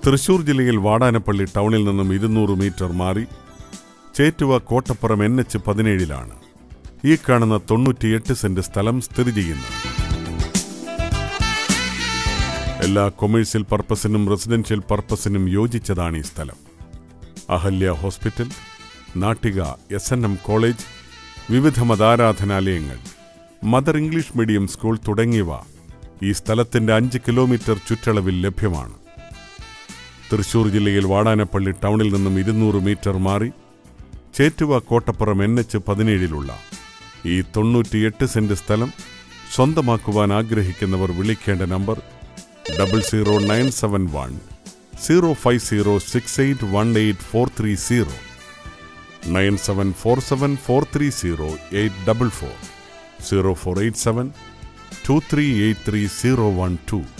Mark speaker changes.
Speaker 1: തൃശൂർ ജില്ലയിൽ വാടാനപ്പള്ളി ടൗണിൽ നിന്നും ഇരുന്നൂറ് മീറ്റർ മാറി ചേറ്റുവ കോട്ടപ്പുറം എൻ എച്ച് പതിനേഴിലാണ് ഈ കാണുന്ന തൊണ്ണൂറ്റിയെട്ട് സെന്റ് സ്ഥലം സ്ഥിതി ചെയ്യുന്നത് എല്ലാ കൊമേഴ്സ്യൽ പർപ്പസിനും റെസിഡൻഷ്യൽ പർപ്പസിനും യോജിച്ചതാണ് ഈ സ്ഥലം Ahalya hospital Nattika S N M college വിവിധ മതാരാധനാലയങ്ങൾ മദർ ഇംഗ്ലീഷ് മീഡിയം സ്കൂൾ തുടങ്ങിയവ ഈ സ്ഥലത്തിന്റെ അഞ്ച് കിലോമീറ്റർ ചുറ്റളവിൽ ലഭ്യമാണ് തൃശൂർ ജില്ലയിൽ വാടാനപ്പള്ളി ടൗണിൽ നിന്നും ഇരുന്നൂറ് മീറ്റർ മാറി ചേറ്റുവ കോട്ടപ്പുറം എൻ എച്ച് പതിനേഴിലുള്ള ഈ തൊണ്ണൂറ്റിയെട്ട് സെന്റ് സ്ഥലം സ്വന്തമാക്കുവാൻ ആഗ്രഹിക്കുന്നവർ വിളിക്കേണ്ട number double zero nine seven one zero five zero six eight one eight four three zero nine seven four seven four three zero eight double four zero four eight seven two three eight three zero one to